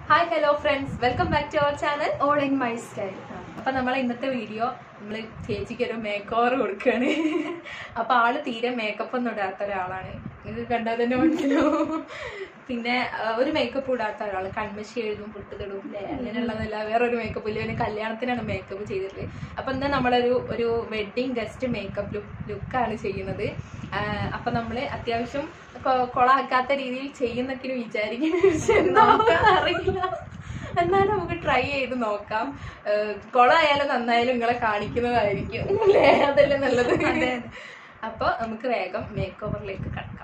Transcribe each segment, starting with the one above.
Hi hello friends welcome back to our channel all in my style അപ്പൊ നമ്മളെ ഇന്നത്തെ video നമ്മൾ ചേച്ചിക്ക് ഒരു മേക്ക് ഓവർ കൊടുക്കുകയാണ് അപ്പൊ ആള് തീരെ മേക്കപ്പ് ഒന്നും ഇടാത്ത ഒരാളാണ് നിങ്ങൾക്ക് കണ്ടാൽ തന്നെ മനസ്സിലാവും പിന്നെ ആ, ഒരു മേക്കപ്പ് ഇടാത്ത ഒരാള് കൺമശി എഴുതും പൊട്ടുതിടും അല്ലേ അങ്ങനെയുള്ളതല്ല വേറൊരു മേക്കപ്പ് ഇല്ല പിന്നെ കല്യാണത്തിനാണ് മേക്കപ്പ് ചെയ്തിട്ടുള്ളത് അപ്പൊ ഇന്ന് നമ്മളൊരു ഒരു വെഡിങ് ഗസ്റ്റ് മേക്കപ്പ് ലുക്ക് ലുക്കാണ് ചെയ്യുന്നത് ആ, അപ്പൊ നമ്മള് അത്യാവശ്യം കൊ- കൊളാക്കാത്ത രീതിയിൽ ചെയ്യുന്നൊക്കെ വിചാരിക്കുന്നു പക്ഷെ എന്താവും അറിയില്ല എന്നാലും നമുക്ക് ട്രൈ ചെയ്ത് നോക്കാം ഏഹ് കൊളായാലും നന്നായാലും നിങ്ങളെ കാണിക്കുന്നതായിരിക്കും അല്ലേ അതല്ലേ നല്ലത് അപ്പൊ നമുക്ക് വേഗം മേക്ക് ഓവറിലേക്ക് കടക്കാം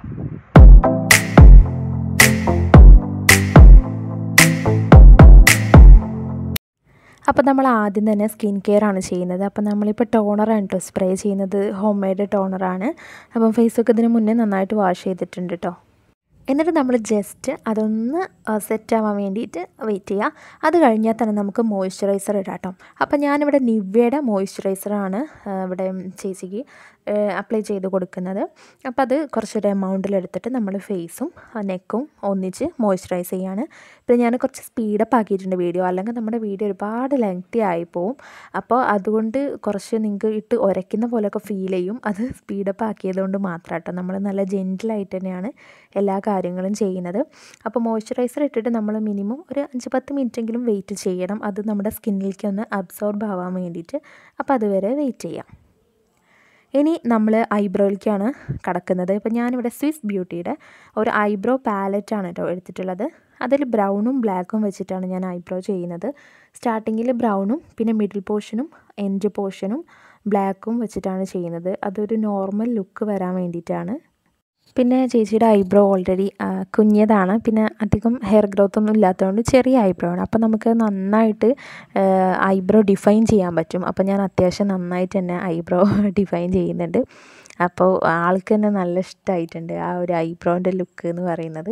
അപ്പോൾ നമ്മൾ ആദ്യം തന്നെ സ്കിൻ കെയർ ആണ് ചെയ്യുന്നത് അപ്പോൾ നമ്മളിപ്പോൾ ടോണറാണ് കേട്ടോ സ്പ്രേ ചെയ്യുന്നത് ഹോം മെയ്ഡ് ടോണറാണ് അപ്പം ഫേസൊക്കെ ഇതിന് മുന്നേ നന്നായിട്ട് വാഷ് ചെയ്തിട്ടുണ്ട് കേട്ടോ എന്നിട്ട് നമ്മൾ ജസ്റ്റ് അതൊന്ന് സെറ്റ് ആവാൻ വേണ്ടിയിട്ട് വെയിറ്റ് ചെയ്യുക അത് കഴിഞ്ഞാൽ തന്നെ നമുക്ക് മോയ്സ്ചറൈസർ ഇടാം കേട്ടോ അപ്പോൾ ഞാനിവിടെ നിവ്യയുടെ മോയ്സ്ചറൈസറാണ് ഇവിടെ ചേച്ചിക്ക് അപ്ലൈ ചെയ്ത് കൊടുക്കുന്നത് അപ്പോൾ അത് കുറച്ചൊരു എമൗണ്ടിൽ എടുത്തിട്ട് നമ്മൾ ഫേസും നെക്കും ഒന്നിച്ച് മോയ്സ്ചറൈസ് ചെയ്യാണ് പിന്നെ ഞാൻ കുറച്ച് സ്പീഡപ്പ് ആക്കിയിട്ടുണ്ട് വീഡിയോ അല്ലെങ്കിൽ നമ്മുടെ വീഡിയോ ഒരുപാട് ലെങ്തി ആയിപ്പോവും അപ്പോൾ അതുകൊണ്ട് കുറച്ച് നിങ്ങൾക്ക് ഇട്ട് ഉരയ്ക്കുന്ന പോലെയൊക്കെ ഫീൽ ചെയ്യും അത് സ്പീഡപ്പ് ആക്കിയതുകൊണ്ട് മാത്രം കേട്ടോ നമ്മൾ നല്ല ജെൻറ്റിലായിട്ട് തന്നെയാണ് എല്ലാ കാര്യങ്ങളും ചെയ്യുന്നത് അപ്പോൾ മോയ്സ്ചറൈസർ ഇട്ടിട്ട് നമ്മൾ മിനിമം ഒരു അഞ്ച് പത്ത് മിനിറ്റെങ്കിലും വെയിറ്റ് ചെയ്യണം അത് നമ്മുടെ സ്കിന്നിലേക്ക് ഒന്ന് അബ്സോർബ് ആവാൻ വേണ്ടിയിട്ട് അപ്പോൾ അതുവരെ വെയിറ്റ് ചെയ്യാം ഇനി നമ്മൾ ഐബ്രോയിലേക്കാണ് കടക്കുന്നത് ഇപ്പം ഞാനിവിടെ സ്വിസ് ബ്യൂട്ടിയുടെ ഒരു ഐബ്രോ പാലറ്റാണ് കേട്ടോ എടുത്തിട്ടുള്ളത് അതിൽ ബ്രൗണും ബ്ലാക്കും വെച്ചിട്ടാണ് ഞാൻ ഐബ്രോ ചെയ്യുന്നത് സ്റ്റാർട്ടിങ്ങിൽ ബ്രൗണും പിന്നെ മിഡിൽ പോർഷനും എൻഡ് പോർഷനും ബ്ലാക്കും വെച്ചിട്ടാണ് ചെയ്യുന്നത് അതൊരു നോർമൽ ലുക്ക് വരാൻ വേണ്ടിയിട്ടാണ് പിന്നെ ചേച്ചിയുടെ ഐബ്രോ ഓൾറെഡി കുഞ്ഞതാണ് പിന്നെ അധികം ഹെയർ ഗ്രോത്ത് ഒന്നും ഇല്ലാത്തതുകൊണ്ട് ചെറിയ ഐബ്രോ ആണ് അപ്പോൾ നമുക്ക് നന്നായിട്ട് ഐബ്രോ ഡിഫൈൻ ചെയ്യാൻ പറ്റും അപ്പോൾ ഞാൻ അത്യാവശ്യം നന്നായിട്ട് തന്നെ ഐബ്രോ ഡിഫൈൻ ചെയ്യുന്നുണ്ട് അപ്പോൾ ആൾക്ക് തന്നെ നല്ല ഇഷ്ടമായിട്ടുണ്ട് ആ ഒരു ഐബ്രോൻ്റെ ലുക്ക് എന്ന് പറയുന്നത്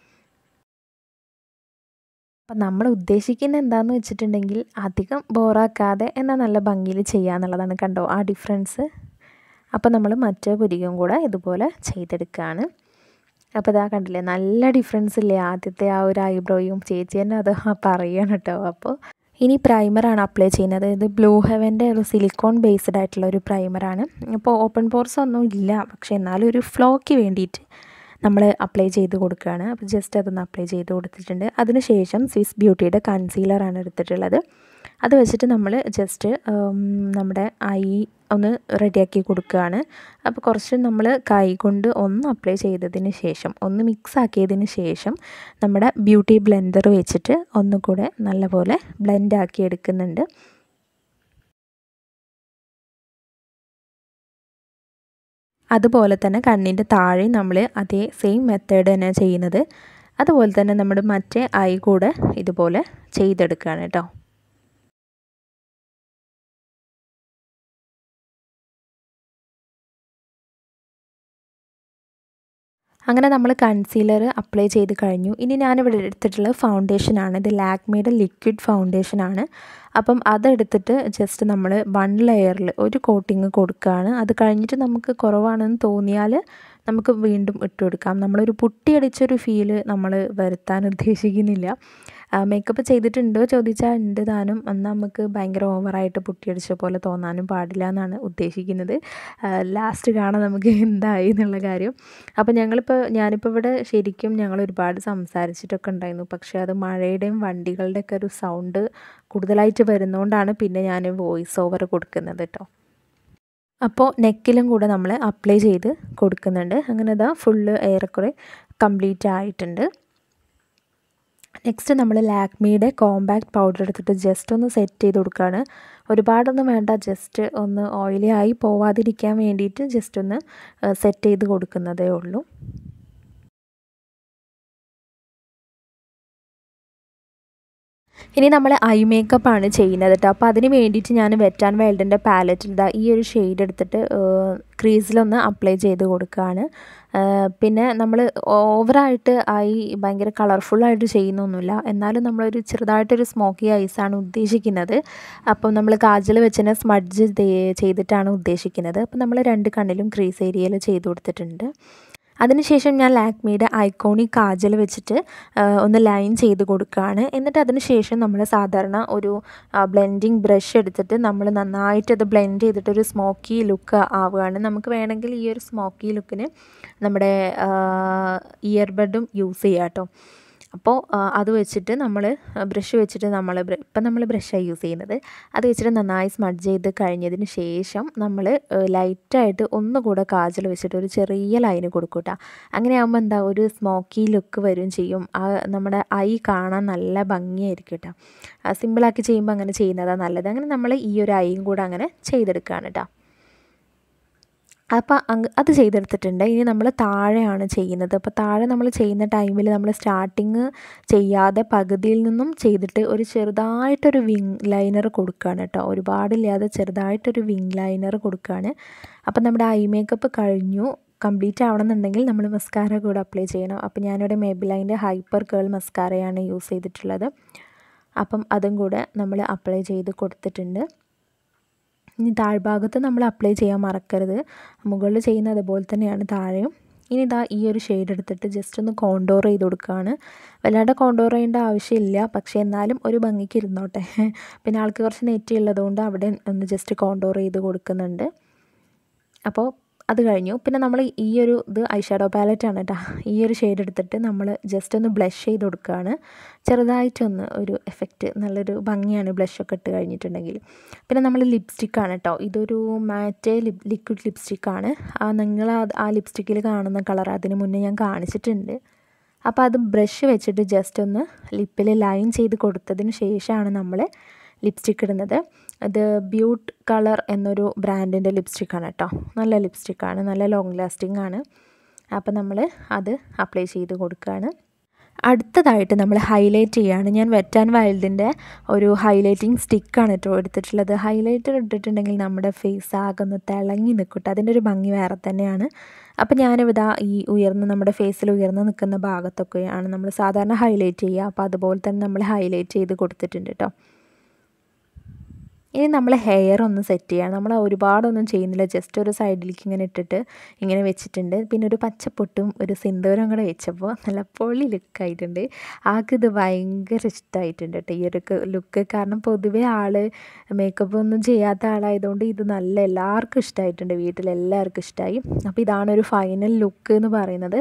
അപ്പം നമ്മൾ ഉദ്ദേശിക്കുന്നത് എന്താണെന്ന് വെച്ചിട്ടുണ്ടെങ്കിൽ അധികം ബോറാക്കാതെ എന്നാൽ നല്ല ഭംഗിയിൽ ചെയ്യുക എന്നുള്ളതാണ് കണ്ടോ ആ ഡിഫറൻസ് അപ്പോൾ നമ്മൾ മറ്റേ പുരികം കൂടെ ഇതുപോലെ ചെയ്തെടുക്കുകയാണ് അപ്പോൾ ഇതാ കണ്ടില്ലേ നല്ല ഡിഫറൻസ് ഇല്ലേ ആദ്യത്തെ ആ ഒരു ഐബ്രോയും ചേച്ചി തന്നെ അത് പറയുകയാണ് കേട്ടോ അപ്പോൾ ഇനി പ്രൈമറാണ് അപ്ലൈ ചെയ്യുന്നത് ഇത് ബ്ലൂ ഹെവൻ്റെ ഒരു സിലിക്കോൺ ബേസ്ഡ് ആയിട്ടുള്ള ഒരു പ്രൈമറാണ് അപ്പോൾ ഓപ്പൺ പോർസ് ഒന്നും ഇല്ല പക്ഷേ എന്നാലും ഒരു ഫ്ലോയ്ക്ക് വേണ്ടിയിട്ട് നമ്മൾ അപ്ലൈ ചെയ്ത് കൊടുക്കുകയാണ് അപ്പോൾ ജസ്റ്റ് അതൊന്ന് അപ്ലൈ ചെയ്ത് കൊടുത്തിട്ടുണ്ട് അതിനുശേഷം സ്വിസ് ബ്യൂട്ടിയുടെ കൺസീലറാണ് എടുത്തിട്ടുള്ളത് അത് വെച്ചിട്ട് നമ്മൾ ജസ്റ്റ് നമ്മുടെ ഐ ഒന്ന് റെഡിയാക്കി കൊടുക്കുകയാണ് അപ്പോൾ കുറച്ച് നമ്മൾ കൈ കൊണ്ട് ഒന്ന് അപ്ലൈ ചെയ്തതിന് ശേഷം ഒന്ന് മിക്സ് ആക്കിയതിന് ശേഷം നമ്മുടെ ബ്യൂട്ടി ബ്ലെൻഡർ വെച്ചിട്ട് ഒന്നുകൂടെ നല്ലപോലെ ബ്ലെൻഡ് ആക്കി എടുക്കുന്നുണ്ട് അതുപോലെ തന്നെ കണ്ണിൻ്റെ താഴെ നമ്മൾ അതേ സെയിം മെത്തേഡ് തന്നെ ചെയ്യുന്നത് അതുപോലെ തന്നെ നമ്മുടെ മറ്റേ ഐ കൂടെ ഇതുപോലെ ചെയ്തെടുക്കുകയാണ് കേട്ടോ അങ്ങനെ നമ്മൾ കൺസീലർ അപ്ലൈ ചെയ്ത് കഴിഞ്ഞു ഇനി ഞാനിവിടെ എടുത്തിട്ടുള്ള ഫൗണ്ടേഷനാണ് ഇത് ലാക്മിയുടെ ലിക്വിഡ് ഫൗണ്ടേഷനാണ് അപ്പം അതെടുത്തിട്ട് ജസ്റ്റ് നമ്മൾ വൺ ലെയറിൽ ഒരു കോട്ടിങ് കൊടുക്കുകയാണ് അത് കഴിഞ്ഞിട്ട് നമുക്ക് കുറവാണെന്ന് തോന്നിയാൽ നമുക്ക് വീണ്ടും ഇട്ട് കൊടുക്കാം നമ്മളൊരു പുട്ടിയടിച്ചൊരു ഫീല് നമ്മൾ വരുത്താൻ ഉദ്ദേശിക്കുന്നില്ല മേക്കപ്പ് ചെയ്തിട്ടുണ്ടോ ചോദിച്ചാൽ ഉണ്ട് താനും എന്നാൽ നമുക്ക് ഭയങ്കര ഓവറായിട്ട് പുട്ടിയടിച്ച പോലെ തോന്നാനും പാടില്ല എന്നാണ് ഉദ്ദേശിക്കുന്നത് ലാസ്റ്റ് കാണാൻ നമുക്ക് എന്തായി എന്നുള്ള കാര്യം അപ്പോൾ ഞങ്ങളിപ്പോൾ ഞാനിപ്പോൾ ഇവിടെ ശരിക്കും ഞങ്ങൾ ഒരുപാട് സംസാരിച്ചിട്ടൊക്കെ ഉണ്ടായിരുന്നു പക്ഷേ അത് മഴയുടെയും വണ്ടികളുടെയൊക്കെ ഒരു സൗണ്ട് കൂടുതലായിട്ട് വരുന്നതുകൊണ്ടാണ് പിന്നെ ഞാൻ വോയിസ് ഓവർ കൊടുക്കുന്നത് കേട്ടോ അപ്പോൾ നെക്കിലും കൂടെ നമ്മൾ അപ്ലൈ ചെയ്ത് കൊടുക്കുന്നുണ്ട് അങ്ങനെ ഇതാ ഫുള്ള് ഏറെക്കുറെ കംപ്ലീറ്റ് ആയിട്ടുണ്ട് നെക്സ്റ്റ് നമ്മൾ ലാക്മിയുടെ കോമ്പാക്ട് പൗഡർ എടുത്തിട്ട് ജസ്റ്റ് ഒന്ന് സെറ്റ് ചെയ്ത് കൊടുക്കുകയാണ് ഒരുപാടൊന്നും വേണ്ട ജസ്റ്റ് ഒന്ന് ഓയിലി ആയി പോവാതിരിക്കാൻ വേണ്ടിയിട്ട് ജസ്റ്റ് ഒന്ന് സെറ്റ് ചെയ്ത് കൊടുക്കുന്നതേ ഉള്ളൂ ഇനി നമ്മൾ ഐ മേക്കപ്പ് ആണ് ചെയ്യുന്നത് കേട്ടോ അപ്പോൾ അതിന് വേണ്ടിയിട്ട് ഞാൻ വെറ്റ് ആൻഡ് വൈൽഡിൻ്റെ പാലറ്റിൽ ഇതാ ഈ ഒരു ഷെയ്ഡ് എടുത്തിട്ട് ക്രീസിലൊന്ന് അപ്ലൈ ചെയ്ത് കൊടുക്കുകയാണ് പിന്നെ നമ്മൾ ഓവറായിട്ട് ഐ ഭയങ്കര കളർഫുള്ളായിട്ട് ചെയ്യുന്നൊന്നുമില്ല എന്നാലും നമ്മളൊരു ചെറുതായിട്ടൊരു സ്മോക്കി ഐസാണ് ഉദ്ദേശിക്കുന്നത് അപ്പം നമ്മൾ കാജൽ വെച്ച് തന്നെ സ്മഡ്ജ് ചെയ്തിട്ടാണ് ഉദ്ദേശിക്കുന്നത് അപ്പം നമ്മൾ രണ്ട് കണ്ണിലും ക്രീസ് ഏരിയയിൽ ചെയ്ത് കൊടുത്തിട്ടുണ്ട് അതിനുശേഷം ഞാൻ ലാക്മിയുടെ ഐക്കോണിക് കാജൽ വെച്ചിട്ട് ആ, ഒന്ന് ലൈൻ ചെയ്ത് കൊടുക്കുകയാണ് എന്നിട്ട് അതിന് ശേഷം നമ്മൾ സാധാരണ ഒരു ബ്ലെൻഡിങ് ബ്രഷ് എടുത്തിട്ട് നമ്മൾ നന്നായിട്ട് അത് ബ്ലെൻഡ് ചെയ്തിട്ട് ഒരു സ്മോക്കി ലുക്ക് ആവുകയാണ് നമുക്ക് വേണമെങ്കിൽ ഈ ഒരു സ്മോക്കി ലുക്കിന് നമ്മുടെ ഇയർബഡും യൂസ് ചെയ്യാം കേട്ടോ അപ്പോൾ ആ, അത് വെച്ചിട്ട് നമ്മൾ ബ്രഷ് വെച്ചിട്ട് നമ്മൾ ഇപ്പം നമ്മൾ ബ്രഷാണ് യൂസ് ചെയ്യുന്നത് അത് വെച്ചിട്ട് നന്നായി സ്മഡ്ജ് ചെയ്ത് കഴിഞ്ഞതിന് ശേഷം നമ്മൾ ലൈറ്റായിട്ട് ഒന്നുകൂടെ കാജൽ വെച്ചിട്ട് ഒരു ചെറിയ ലൈന് കൊടുക്കും കേട്ടോ അങ്ങനെ ആകുമ്പോൾ എന്താ ഒരു സ്മോക്കി ലുക്ക് വരും ചെയ്യും ആ നമ്മുടെ ഐ കാണാൻ നല്ല ഭംഗിയായിരിക്കും കേട്ടോ സിമ്പിളാക്കി ചെയ്യുമ്പോൾ അങ്ങനെ ചെയ്യുന്നതാണ് നല്ലത് അങ്ങനെ നമ്മൾ ഈ ഒരു ഐയും കൂടെ അങ്ങനെ ചെയ്തെടുക്കുകയാണ് കേട്ടോ അപ്പോൾ അങ്ങ് അത് ചെയ്തെടുത്തിട്ടുണ്ട് ഇനി നമ്മൾ താഴെയാണ് ചെയ്യുന്നത് അപ്പോൾ താഴെ നമ്മൾ ചെയ്യുന്ന ടൈമിൽ നമ്മൾ സ്റ്റാർട്ടിങ് ചെയ്യാതെ പകുതിയിൽ നിന്നും ചെയ്തിട്ട് ഒരു ചെറുതായിട്ടൊരു വിങ് ലൈനർ കൊടുക്കുകയാണ് കേട്ടോ ഒരുപാടില്ലാതെ ചെറുതായിട്ടൊരു വിങ് ലൈനർ കൊടുക്കുകയാണ് അപ്പോൾ നമ്മുടെ ഐ മേക്കപ്പ് കഴിഞ്ഞു കംപ്ലീറ്റ് ആവണമെന്നുണ്ടെങ്കിൽ നമ്മൾ മസ്കാര കൂടെ അപ്ലൈ ചെയ്യണം അപ്പോൾ ഞാനിവിടെ മേബിലൈൻ്റെ ഹൈപ്പർ കേൾ മസ്കാരയാണ് യൂസ് ചെയ്തിട്ടുള്ളത് അപ്പം അതും കൂടെ നമ്മൾ അപ്ലൈ ചെയ്ത് കൊടുത്തിട്ടുണ്ട് ഇനി താഴ്ഭാഗത്ത് നമ്മൾ അപ്ലൈ ചെയ്യാൻ മറക്കരുത് മുകളിൽ ചെയ്യുന്ന അതുപോലെ തന്നെയാണ് താഴെയും ഇനി ഇതാ ഈ ഒരു ഷെയ്ഡ് എടുത്തിട്ട് ജസ്റ്റ് ഒന്ന് കോണ്ടോർ ചെയ്ത് കൊടുക്കുകയാണ് വല്ലാണ്ട് കോണ്ടോർ ചെയ്യേണ്ട ആവശ്യമില്ല പക്ഷേ എന്നാലും ഒരു ഭംഗിക്ക് ഇരുന്നോട്ടെ പിന്നെ ആൾക്ക് കുറച്ച് നെറ്റ് ഉള്ളതുകൊണ്ട് അവിടെ ഒന്ന് ജസ്റ്റ് കോണ്ടോർ ചെയ്ത് കൊടുക്കുന്നുണ്ട് അപ്പോൾ അത് കഴിഞ്ഞു പിന്നെ നമ്മൾ ഈ ഒരു ഇത് ഐഷാഡോ പാലറ്റാണ് കേട്ടോ ഈ ഒരു ഷെയ്ഡ് എടുത്തിട്ട് നമ്മൾ ജസ്റ്റ് ഒന്ന് ബ്ലഷ് ചെയ്ത് കൊടുക്കുകയാണ് ചെറുതായിട്ടൊന്ന് ഒരു എഫക്റ്റ് നല്ലൊരു ഭംഗിയാണ് ബ്ലഷൊക്കെ ഇട്ട് കഴിഞ്ഞിട്ടുണ്ടെങ്കിൽ പിന്നെ നമ്മൾ ലിപ്സ്റ്റിക്കാണ് കേട്ടോ ഇതൊരു മാറ്റ് ലിപ് ലിക്വിഡ് ലിപ്സ്റ്റിക്കാണ് ആ നിങ്ങൾ ആ- ആ ലിപ്സ്റ്റിക്കിൽ കാണുന്ന കളർ അതിന് മുന്നേ ഞാൻ കാണിച്ചിട്ടുണ്ട് അപ്പോൾ അത് ബ്രഷ് വെച്ചിട്ട് ജസ്റ്റ് ഒന്ന് ലിപ്പിൽ ലൈൻ ചെയ്ത് കൊടുത്തതിന് ശേഷമാണ് നമ്മൾ ലിപ്സ്റ്റിക്ക് ഇടുന്നത് അത് ബ്യൂട്ട് കളർ എന്നൊരു ബ്രാൻഡിൻ്റെ ലിപ്സ്റ്റിക്കാണ് കേട്ടോ നല്ല ലിപ്സ്റ്റിക്കാണ് നല്ല ലോങ് ലാസ്റ്റിംഗ് ആണ് അപ്പോൾ നമ്മൾ അത് അപ്ലൈ ചെയ്ത് കൊടുക്കുകയാണ് അടുത്തതായിട്ട് നമ്മൾ ഹൈലൈറ്റ് ചെയ്യുകയാണ് ഞാൻ വെറ്റ് ആൻഡ് വൈൽഡിൻ്റെ ഒരു ഹൈലൈറ്റിംഗ് സ്റ്റിക്കാണ് കേട്ടോ എടുത്തിട്ടുള്ളത് ഹൈലൈറ്റർ ഇട്ടിട്ടുണ്ടെങ്കിൽ നമ്മുടെ ഫേസ് ആകെ ഒന്ന് തിളങ്ങി നിൽക്കട്ടെ അതിൻ്റെ ഒരു ഭംഗി വേറെ തന്നെയാണ് അപ്പോൾ ഞാനിവിടെ ഈ ഉയർന്ന് നമ്മുടെ ഫേസിൽ ഉയർന്ന് നിൽക്കുന്ന ഭാഗത്തൊക്കെയാണ് നമ്മൾ സാധാരണ ഹൈലൈറ്റ് ചെയ്യുക അപ്പോൾ അതുപോലെ തന്നെ നമ്മൾ ഹൈലൈറ്റ് ചെയ്ത് കൊടുത്തിട്ടുണ്ട് കേട്ടോ ഇനി നമ്മൾ ഹെയർ ഒന്ന് സെറ്റ് ചെയ്യുക നമ്മൾ ഒരുപാടൊന്നും ചെയ്യുന്നില്ല ജസ്റ്റ് ഒരു സൈഡിലേക്ക് ഇങ്ങനെ ഇട്ടിട്ട് ഇങ്ങനെ വെച്ചിട്ടുണ്ട് പിന്നെ ഒരു പച്ചപ്പൊട്ടും ഒരു സിന്ദൂരം കൂടെ വെച്ചപ്പോൾ നല്ല പൊളി ലുക്കായിട്ടുണ്ട് ആൾക്ക് ഇത് ഭയങ്കര ഇഷ്ടമായിട്ടുണ്ട് കേട്ടോ ഈ ഒരു ലുക്ക് കാരണം പൊതുവേ ആൾ മേക്കപ്പ് ഒന്നും ചെയ്യാത്ത ആളായതുകൊണ്ട് ഇത് നല്ല എല്ലാവർക്കും ഇഷ്ടമായിട്ടുണ്ട് വീട്ടിലെല്ലാവർക്കും ഇഷ്ടമായി അപ്പോൾ ഇതാണ് ഒരു ഫൈനൽ ലുക്ക് എന്ന് പറയുന്നത്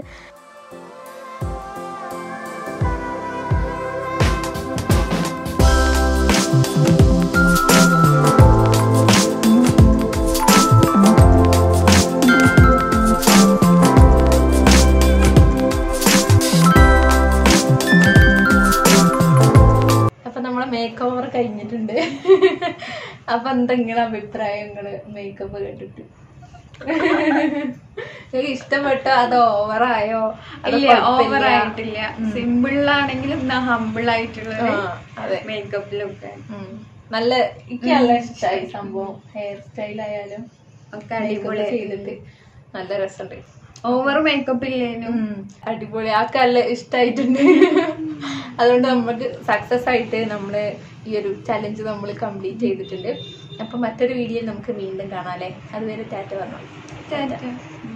അപ്പൊ നമ്മളെ മേക്ക് ഓവർ കഴിഞ്ഞിട്ടുണ്ട് അപ്പൊ എന്തെങ്കിലും അഭിപ്രായങ്ങള് മേക്കപ്പ് കേട്ടിട്ട് നിങ്ങൾക്ക് ഇഷ്ടപ്പെട്ടോ അതോ ഓവറായോ ഇല്ല ഓവർ ആയിട്ടില്ല സിമ്പിൾ ആണെങ്കിലും ഹമ്പിൾ ആയിട്ടുള്ള അതെ മേക്കപ്പിലൊക്കെ ഉം. നല്ല എനിക്ക് നല്ല ഇഷ്ടമായി സംഭവം ഹെയർ സ്റ്റൈൽ ആയാലും ഒക്കെ makeup അടിപൊളി ചെയ്തിട്ട് നല്ല രസമുണ്ട് ഓവർ മേക്കപ്പ് ഇല്ലേനും ഉം. അടിപൊളി ആൾക്ക് നല്ല ഇഷ്ടമായിട്ടുണ്ട് അതുകൊണ്ട് നമുക്ക് സക്സസ് ആയിട്ട് നമ്മള് ഈ ഒരു ചലഞ്ച് നമ്മൾ കംപ്ലീറ്റ് ചെയ്തിട്ടുണ്ട് അപ്പൊ മറ്റൊരു വീഡിയോയിൽ നമുക്ക് വീണ്ടും കാണാം അല്ലേ അതുവരെ ടാറ്റ പറഞ്ഞു ടാറ്റ.